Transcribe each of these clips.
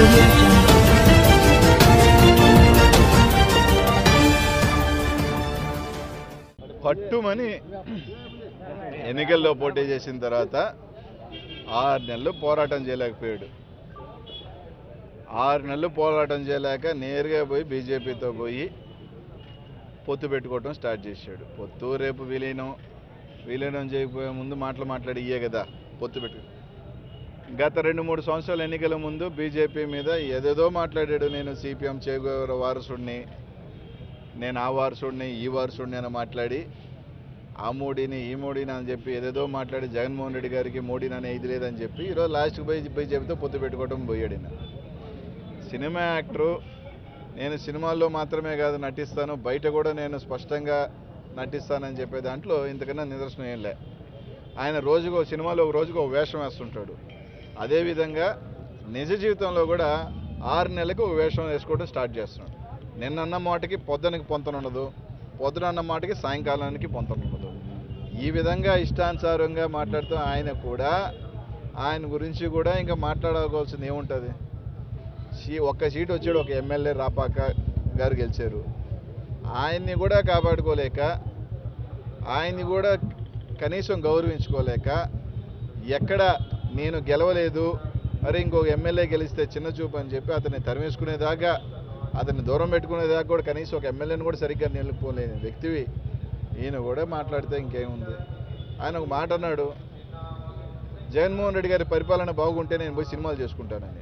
audio jungle. పట్టుమని ఎన్నికల్లో పోటీ చేసిన తర్వాత ఆరు నెలలు పోరాటం చేయలేకపోయాడు ఆరు నెలలు పోరాటం చేయలేక నేరుగా పోయి బీజేపీతో పోయి పొత్తు పెట్టుకోవటం స్టార్ట్ చేశాడు పొత్తు రేపు విలీనం విలీనం చేయకపోయే ముందు మాటలు మాట్లాడి ఇయ్యే కదా పొత్తు పెట్టు గత రెండు మూడు సంవత్సరాల ఎన్నికల ముందు బీజేపీ మీద ఏదేదో మాట్లాడాడు నేను సిపిఎం చేగోర వారసుడిని నేను ఆ వారసుడిని ఈ వారసుడిని అని మాట్లాడి ఆ మోడీని ఈ మోడీని అని చెప్పి ఏదేదో మాట్లాడి జగన్మోహన్ రెడ్డి గారికి మోడీని అనే ఇది లేదని చెప్పి ఈరోజు లాస్ట్కి పోయి బీజేపీతో పొత్తు పెట్టుకోవడం పోయాడు ఈయన. సినిమా యాక్టరు నేను సినిమాల్లో మాత్రమే కాదు నటిస్తాను బయట కూడా నేను స్పష్టంగా నటిస్తానని చెప్పే దాంట్లో ఇంతకన్నా నిదర్శనం ఏం లే ఆయన రోజుకో సినిమాలో ఒక రోజుకో ఒక వేషం వేస్తుంటాడు అదేవిధంగా నిజ జీవితంలో కూడా ఆరు నెలలకు ఒక వేషం వేసుకోవడం స్టార్ట్ చేస్తున్నాడు నిన్న అన్న మాటకి పొద్దునకి పొంతన ఉండదు పొద్దున అన్న మాటకి సాయంకాలానికి పొంతన ఉండదు ఈ విధంగా ఇష్టానుసారంగా మాట్లాడుతూ ఆయన కూడా ఆయన గురించి కూడా ఇంకా మాట్లాడుకోవాల్సింది ఏముంటుంది సీ ఒక్క సీట్ వచ్చాడు ఒక ఎమ్మెల్యే రాపాక గారు గెలిచారు ఆయన్ని కూడా కాపాడుకోలేక ఆయన్ని కూడా కనీసం గౌరవించుకోలేక ఎక్కడ నేను గెలవలేదు మరి ఇంకొక ఎమ్మెల్యే గెలిస్తే చిన్న చూపు అని చెప్పి అతన్ని తరిమేసుకునేదాకా అతన్ని దూరం పెట్టుకునేదాకా కూడా కనీసం ఒక ఎమ్మెల్యేని కూడా సరిగ్గా నిలుపుకోలేని వ్యక్తివి ఈయన కూడా మాట్లాడితే ఇంకేముంది ఆయన ఒక మాట అన్నాడు జగన్మోహన్ రెడ్డి గారి పరిపాలన బాగుంటే నేను పోయి సినిమాలు చేసుకుంటానని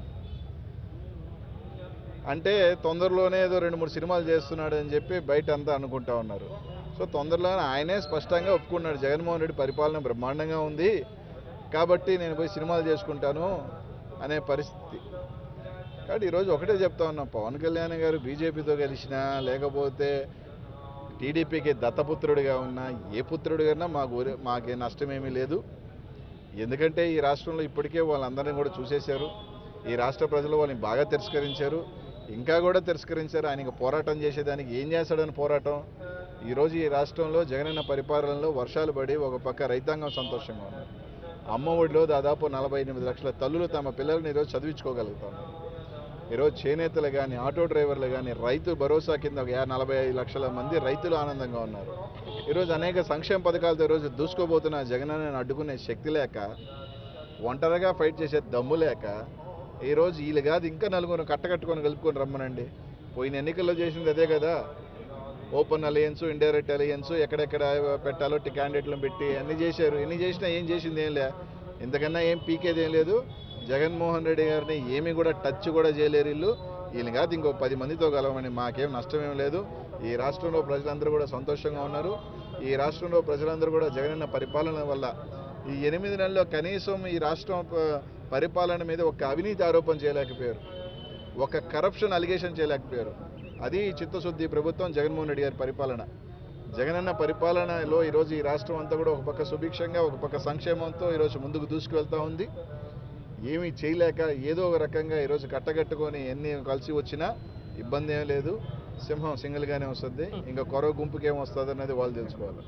అంటే తొందరలోనే ఏదో రెండు మూడు సినిమాలు చేస్తున్నాడు అని చెప్పి బయట అంతా అనుకుంటా ఉన్నారు సో తొందరలోనే ఆయనే స్పష్టంగా ఒప్పుకున్నాడు జగన్మోహన్ రెడ్డి పరిపాలన బ్రహ్మాండంగా ఉంది కాబట్టి నేను పోయి సినిమాలు చేసుకుంటాను అనే పరిస్థితి కాబట్టి ఈరోజు ఒకటే చెప్తా ఉన్నాం పవన్ కళ్యాణ్ గారు బీజేపీతో కలిసినా లేకపోతే టీడీపీకి దత్తపుత్రుడిగా ఉన్నా ఏ పుత్రుడిగా మా ఊరి మాకే నష్టమేమీ లేదు ఎందుకంటే ఈ రాష్ట్రంలో ఇప్పటికే వాళ్ళందరినీ కూడా చూసేశారు ఈ రాష్ట్ర ప్రజలు వాళ్ళని బాగా తిరస్కరించారు ఇంకా కూడా తిరస్కరించారు ఆయనకి పోరాటం చేసేదానికి ఏం చేస్తాడని పోరాటం ఈరోజు ఈ రాష్ట్రంలో జగనన్న పరిపాలనలో వర్షాలు పడి ఒక పక్క రైతాంగం సంతోషంగా ఉన్నారు అమ్మ ఒడిలో దాదాపు నలభై ఎనిమిది లక్షల తల్లులు తమ పిల్లల్ని ఈరోజు చదివించుకోగలుగుతా ఉన్నారు ఈరోజు చేనేతలు కానీ ఆటో డ్రైవర్లు కానీ రైతు భరోసా కింద ఒక యా- నలభై ఐదు లక్షల మంది రైతులు ఆనందంగా ఉన్నారు ఈరోజు అనేక సంక్షేమ పథకాలతో ఈరోజు దూసుకోబోతున్న జగనన్నను అడ్డుకునే శక్తి లేక ఒంటరిగా ఫైట్ చేసే దమ్ము లేక ఈరోజు వీళ్ళు కాదు ఇంకా నలుగురు కట్టకట్టుకొని కలుపుకొని రమ్మనండి పోయిన ఎన్నికల్లో చేసింది అదే కదా ఓపెన్ అలయన్స్ ఇండైరెక్ట్ అలయన్స్ ఎక్కడెక్కడ పెట్టాలో టి- క్యాండిడేట్లను పెట్టి అన్ని చేశారు ఎన్ని చేసినా ఏం చేసింది ఏం లే ఇంతకన్నా ఏం పీకేది ఏం లేదు జగన్మోహన్ రెడ్డి గారిని ఏమీ కూడా టచ్ కూడా చేయలేరు వీళ్ళు వీళ్ళు కాదు ఇంకో పది మందితో కలవమని మాకేం నష్టమేం లేదు ఈ రాష్ట్రంలో ప్రజలందరూ కూడా సంతోషంగా ఉన్నారు ఈ రాష్ట్రంలో ప్రజలందరూ కూడా జగనన్న పరిపాలన వల్ల ఈ ఎనిమిది నెలల్లో కనీసం ఈ రాష్ట్రం ప- పరిపాలన మీద ఒక అవినీతి ఆరోపణ చేయలేకపోయారు ఒక కరప్షన్ అలిగేషన్ చేయలేకపోయారు అది చిత్తశుద్ధి ప్రభుత్వం జగన్మోహన్ రెడ్డి గారి పరిపాలన జగనన్న పరిపాలనలో ఈరోజు ఈ రాష్ట్రం అంతా కూడా ఒక పక్క సుభిక్షంగా ఒక పక్క సంక్షేమంతో ఈరోజు ముందుకు దూసుకువెళ్తా ఉంది ఏమీ చేయలేక ఏదో ఒక రకంగా ఈరోజు కట్టగట్టుకొని ఎన్ని కలిసి వచ్చినా ఇబ్బంది ఏం లేదు సింహం సింగిల్గానే వస్తుంది ఇంకా కొరవ గుంపుకి ఏం వస్తుంది అనేది వాళ్ళు తెలుసుకోవాలి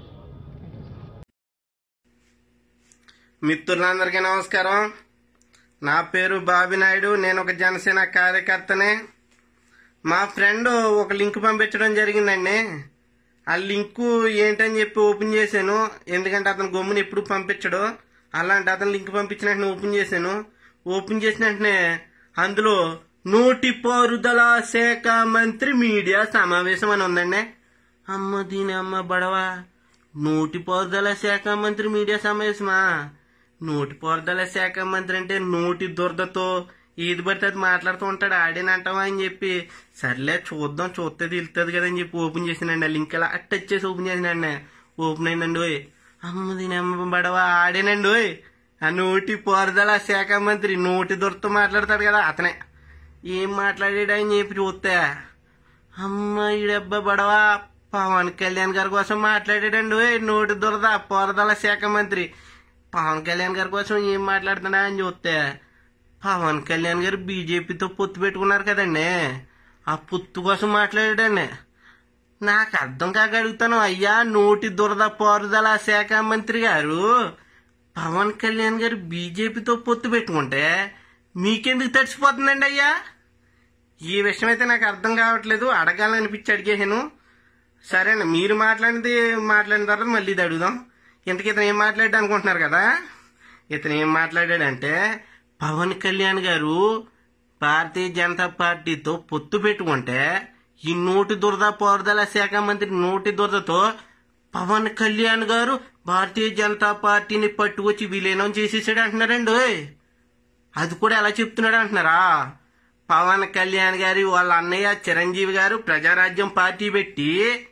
మిత్రులందరికీ నమస్కారం నా పేరు బాబి నాయుడు నేను ఒక జనసేన కార్యకర్తనే మా ఫ్రెండ్ ఒక లింక్ పంపించడం జరిగిందండి ఆ లింకు ఏంటని చెప్పి ఓపెన్ చేశాను ఎందుకంటే అతను గమ్మున ఎప్పుడు పంపించడు అలాంటి అతను లింక్ పంపించిన వెంటనే ఓపెన్ చేశాను ఓపెన్ చేసిన వెంటనే అందులో నోటి పారుదల శాఖ మంత్రి మీడియా సమావేశం అని ఉందండి అమ్మ దీని అమ్మ బడవా నోటిపారుదల శాఖ మంత్రి మీడియా సమావేశమా నోటిపారుదల శాఖ మంత్రి అంటే నోటి దురదతో ఏది పడితే అది మాట్లాడుతూ ఉంటాడు ఆడేనంటావా అని చెప్పి సర్లే చూద్దాం చూస్తే తెలుస్తుంది కదా అని చెప్పి ఓపెన్ చేసినండి ఆ లింక్ అలా టచ్ చేసి ఓపెన్ చేసినండి ఓపెన్ అయిందండి ఓయ్ అమ్మ దీని అమ్మ బడవా ఆడేనండి ఓయ్ ఆ నోటి పారుదల శాఖ మంత్రి నోటి దురదతో మాట్లాడతాడు కదా అతనే ఏం మాట్లాడాడు అని చెప్పి చూస్తే అమ్మ ఈడబ్బా బడవా పవన్ కళ్యాణ్ గారి కోసం మాట్లాడాడండి ఓయ్ నోటి దురద పోరదల శాఖ మంత్రి పవన్ కళ్యాణ్ గారి కోసం ఏం మాట్లాడుతున్నా అని చూస్తే పవన్ కళ్యాణ్ గారు బీజేపీతో పొత్తు పెట్టుకున్నారు కదండి ఆ పొత్తు కోసం మాట్లాడాడండి నాకు అర్థం కాక అడుగుతాను అయ్యా నోటి దురద పారుదల శాఖ మంత్రి గారు పవన్ కళ్యాణ్ గారు బీజేపీతో పొత్తు పెట్టుకుంటే మీకెందుకు తడిసిపోతుందండి అయ్యా ఈ విషయం అయితే నాకు అర్థం కావట్లేదు అడగాలనిపించి అడిగేసాను సరేనా మీరు మాట్లాడింది మాట్లాడిన తర్వాత మళ్ళీ ఇది అడుగుదాం ఇంతకీ ఇతను ఏం మాట్లాడాడు అనుకుంటున్నారు కదా ఇతను ఏం మాట్లాడాడంటే పవన్ కళ్యాణ్ గారు భారతీయ జనతా పార్టీతో పొత్తు పెట్టుకుంటే ఈ నోటి దురద పారుదల శాఖ మంత్రి నోటి దురదతో పవన్ కళ్యాణ్ గారు భారతీయ జనతా పార్టీని పట్టుకొచ్చి విలీనం చేసేసాడు అంటున్నారండి ఓయ్. అది కూడా ఎలా చెప్తున్నాడు అంటున్నారా పవన్ కళ్యాణ్ గారి వాళ్ళ అన్నయ్య చిరంజీవి గారు ప్రజారాజ్యం పార్టీ పెట్టి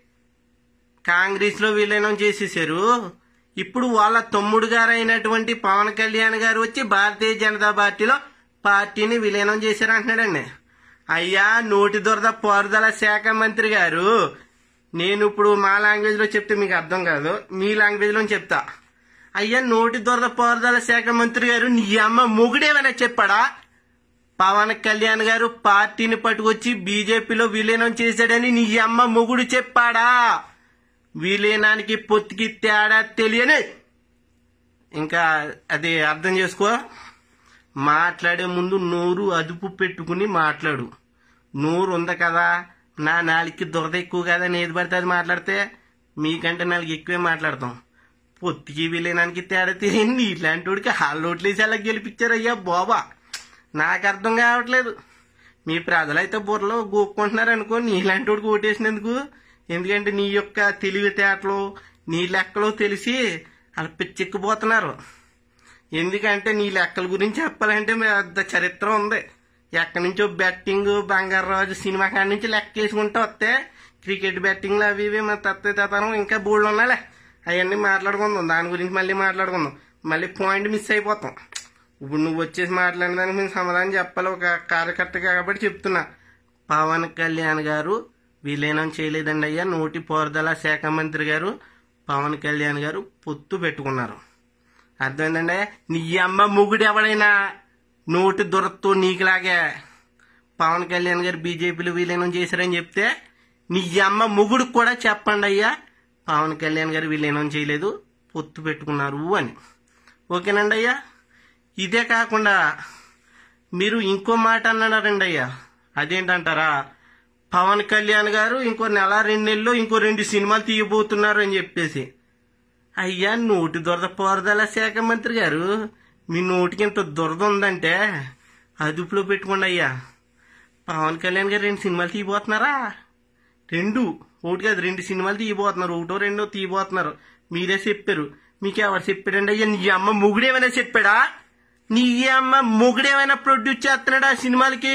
కాంగ్రెస్ లో విలీనం చేసేసారు ఇప్పుడు వాళ్ళ తమ్ముడు గారు అయినటువంటి పవన్ కళ్యాణ్ గారు వచ్చి భారతీయ జనతా పార్టీలో పార్టీని విలీనం చేశారు అంటున్నాడండి అయ్యా నోటి దురద పారుదల శాఖ మంత్రి గారు నేను ఇప్పుడు మా లాంగ్వేజ్ లో చెప్తే మీకు అర్థం కాదు మీ లాంగ్వేజ్ లో చెప్తా అయ్యా నోటి దురద పారుదల శాఖ మంత్రి గారు నీ అమ్మ మొగుడేమైనా చెప్పాడా పవన్ కళ్యాణ్ గారు పార్టీని పట్టుకొచ్చి బీజేపీలో విలీనం చేశాడని నీ అమ్మ మొగుడు చెప్పాడా విలీనానికి పొత్తికి తేడా తెలియని ఇంకా అది అర్థం చేసుకో మాట్లాడే ముందు నోరు అదుపు పెట్టుకుని మాట్లాడు నోరు ఉంది కదా నా నాలుగుకి దురద ఎక్కువ కదా అని ఏది పడితే అది మాట్లాడితే మీకంటే నాలుగు ఎక్కువే మాట్లాడతాం పొత్తికి విలీనానికి తేడా తెలియని ఇలాంటి వాడికి హాల్లోట్లేసి అలా గెలిపించారయ్యా బాబా నాకు అర్థం కావట్లేదు మీ ప్రజలైతే బుర్రలో గోక్కుంటున్నారు అనుకో నీలాంటి వాడికి ఓటేసినందుకు ఎందుకంటే నీ యొక్క తెలివితేటలు నీ లెక్కలు తెలిసి వాళ్ళు పిచ్చెక్కిపోతున్నారు ఎందుకంటే నీ లెక్కల గురించి చెప్పాలంటే పెద్ద చరిత్ర ఉంది ఎక్కడి నుంచో బెట్టింగ్ బంగారు రాజు సినిమా కాడి నుంచి లెక్క వేసుకుంటూ వస్తే క్రికెట్ బెట్టింగ్లు అవి ఇవి మన తత్వ తతనం ఇంకా బోళ్ళు ఉన్నాలే అవన్నీ మాట్లాడుకుందాం దాని గురించి మళ్ళీ మాట్లాడుకుందాం మళ్ళీ పాయింట్ మిస్ అయిపోతాం ఇప్పుడు నువ్వు వచ్చేసి మాట్లాడిన దానికి మేము సమాధానం చెప్పాలి ఒక కార్యకర్త కాబట్టి చెప్తున్నా పవన్ కళ్యాణ్ గారు విలీనం చేయలేదండి అయ్యా నోటి పారుదల శాఖ మంత్రి గారు పవన్ కళ్యాణ్ గారు పొత్తు పెట్టుకున్నారు అర్థమైందండి నీ అమ్మ మొగుడు ఎవడైనా నోటి దొరతో నీకులాగే పవన్ కళ్యాణ్ గారు బీజేపీలో విలీనం చేశారని చెప్తే నీ అమ్మ మొగుడు కూడా చెప్పండి అయ్యా పవన్ కళ్యాణ్ గారు విలీనం చేయలేదు పొత్తు పెట్టుకున్నారు అని ఓకేనండి అయ్యా ఇదే కాకుండా మీరు ఇంకో మాట అన్నారండి అయ్యా అదేంటంటారా పవన్ కళ్యాణ్ గారు ఇంకో నెల రెండు నెలల్లో ఇంకో రెండు సినిమాలు తీయబోతున్నారు అని చెప్పేసి అయ్యా నోటి దురద పారుదల శాఖ మంత్రి గారు మీ నోటికి ఇంత దురద ఉందంటే అదుపులో పెట్టుకోండి అయ్యా పవన్ కళ్యాణ్ గారు రెండు సినిమాలు తీయబోతున్నారా రెండు ఒకటి కాదు రెండు సినిమాలు తీయబోతున్నారు ఒకటో రెండో తీయబోతున్నారు మీరే చెప్పారు మీకు ఎవరు చెప్పాడండి అయ్యా నీ అమ్మ మొగుడేమైనా చెప్పాడా నీ అమ్మ మొగుడేమైనా ప్రొడ్యూస్ చేస్తున్నాడా ఆ సినిమాలకి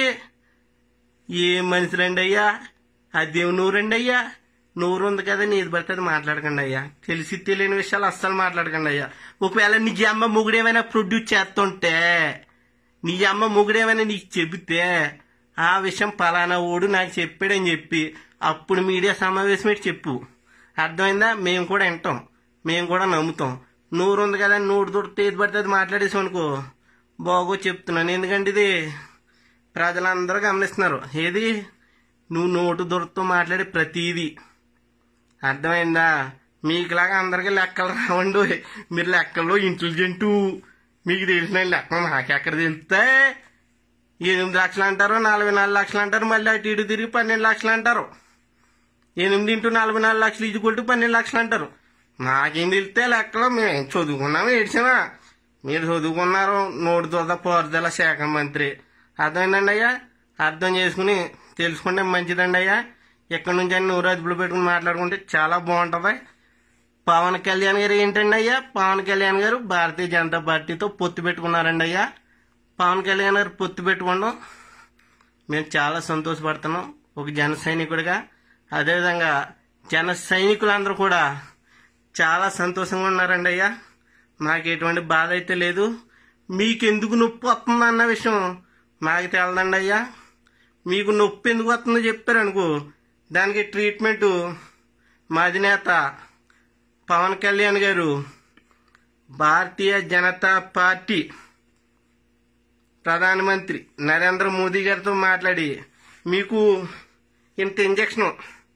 ఏ మనుషులండి అయ్యా అదేం నూరండి అయ్యా నూరు ఉంది కదా నీది పడితే అది మాట్లాడకండి అయ్యా తెలిసి తెలియని విషయాలు అస్సలు మాట్లాడకండి అయ్యా ఒకవేళ నీ అమ్మ మొగుడేమైనా ప్రొడ్యూస్ చేస్తుంటే నీ అమ్మ మొగుడేమైనా నీకు చెబితే ఆ విషయం పలానా ఓడు నాకు చెప్పాడని చెప్పి అప్పుడు మీడియా సమావేశం పెట్టి చెప్పు అర్థమైందా మేము కూడా వింటాం మేము కూడా నమ్ముతాం నూరు ఉంది కదా నూరు దొరికితే ఏది పడితే అది మాట్లాడేసాం అనుకో బాగో చెప్తున్నాను ఎందుకంటే ఇది ప్రజలందరూ గమనిస్తున్నారు ఏది నువ్వు నోటు దొరకతో మాట్లాడే ప్రతిదీ అర్థమైందా మీకులాగా అందరికీ లెక్కలు రావండి మీరు లెక్కల్లో ఇంటెలిజెంటు మీకు తెలిసిన లెక్క నాకెక్కడ తెలుస్తాయి ఎనిమిది లక్షలు అంటారు నలభై నాలుగు లక్షలు అంటారు మళ్ళీ అటు ఇటు తిరిగి పన్నెండు లక్షలు అంటారు ఎనిమిది ఇంటూ నలభై నాలుగు లక్షలు ఇది కొట్టి పన్నెండు లక్షలు అంటారు నాకేం తెలిస్తే లెక్కలో మేము చదువుకున్నాము ఏడ్చామా మీరు చదువుకున్నారు నోటి దొరద పారుదల శాఖ మంత్రి అర్థమైందండి అయ్యా అర్థం చేసుకుని తెలుసుకుంటే మంచిదండి అయ్యా ఎక్కడి నుంచి అన్ని నూరు అదుపులో పెట్టుకుని మాట్లాడుకుంటే చాలా బాగుంటుంది పవన్ కళ్యాణ్ గారు ఏంటండి అయ్యా పవన్ కళ్యాణ్ గారు భారతీయ జనతా పార్టీతో పొత్తు పెట్టుకున్నారండి అయ్యా పవన్ కళ్యాణ్ గారు పొత్తు పెట్టుకోవడం మేము చాలా సంతోషపడుతున్నాం ఒక జన సైనికుడిగా అదేవిధంగా జన సైనికులందరూ కూడా చాలా సంతోషంగా ఉన్నారండి అయ్యా నాకు ఎటువంటి బాధ అయితే లేదు మీకెందుకు నొప్పి వస్తుంది అన్న విషయం నాకు తెలదండి అయ్యా మీకు నొప్పి ఎందుకు వస్తుందో చెప్పారనుకో దానికి ట్రీట్మెంట్ మా అధినేత పవన్ కళ్యాణ్ గారు భారతీయ జనతా పార్టీ ప్రధానమంత్రి నరేంద్ర మోదీ గారితో మాట్లాడి మీకు ఇంత ఇంజక్షన్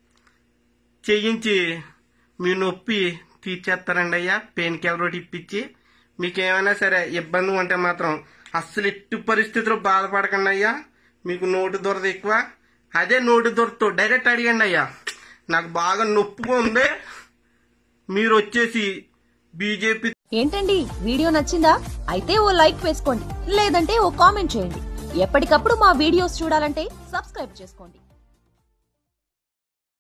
చేయించి మీ నొప్పి తీర్చేస్తారండి అయ్యా పెయిన్ కిల్లర్ ఒకటి ఇప్పించి మీకు ఏమైనా సరే ఇబ్బంది ఉంటే మాత్రం అస్సలు ఎట్టి పరిస్థితుల్లో బాధపడకండి అయ్యా మీకు నోటు దొరద ఎక్కువ అదే నోటు దొరతో డైరెక్ట్ అడిగండి అయ్యా నాకు బాగా నొప్పిగా ఉంది మీరు వచ్చేసి బీజేపీ ఏంటండి వీడియో నచ్చిందా అయితే ఓ లైక్ వేసుకోండి లేదంటే ఓ కామెంట్ చేయండి ఎప్పటికప్పుడు మా వీడియోస్ చూడాలంటే సబ్స్క్రైబ్ చేసుకోండి